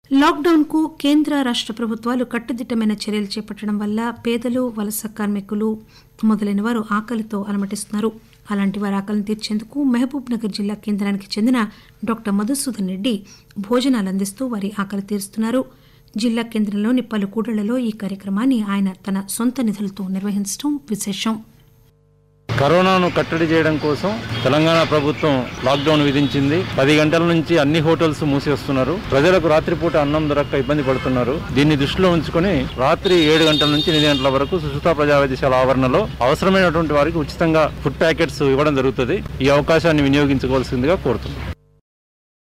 lockdown కు కేంద్ర రాష్ట ప్రభుత్వాలు కట్టుదిట్టమైన చర్యలు చేపట్టడం వల్ల పేదలు వలస కార్మికులు మొదలైన వారు ఆకలితో అలమటిస్తున్నారు అలాంటి వారి ఆకలిని తీర్చేందుకు మహబూబ్ నగర్ జిల్లా కేంద్రానికి చెందిన డాక్టర్ మధుసూదన్ రెడ్డి భోజనాలు అందిస్తూ వారి ఆకలి తీరుస్తున్నారు జిల్లా కేంద్రంలోని పలు కూడళ్లలో ఈ కార్యక్రమాన్ని ఆయన తన సొంత నిధులతో నిర్వహించడం విశేషం కరోనాను కట్టడి చేయడం కోసం తెలంగాణ ప్రభుత్వం లాక్డౌన్ విధించింది పది గంటల నుంచి అన్ని హోటల్స్ మూసేస్తున్నారు ప్రజలకు రాత్రిపూట అన్నం దొరక్క ఇబ్బంది పడుతున్నారు దీన్ని దృష్టిలో ఉంచుకొని రాత్రి ఏడు గంటల నుంచి ఎనిమిది గంటల వరకు సుశుతా ప్రజా వైద్యశాల ఆవరణలో అవసరమైనటువంటి వారికి ఉచితంగా ఫుడ్ ప్యాకెట్స్ ఇవ్వడం జరుగుతుంది ఈ అవకాశాన్ని వినియోగించుకోవాల్సిందిగా కోరుతున్నాం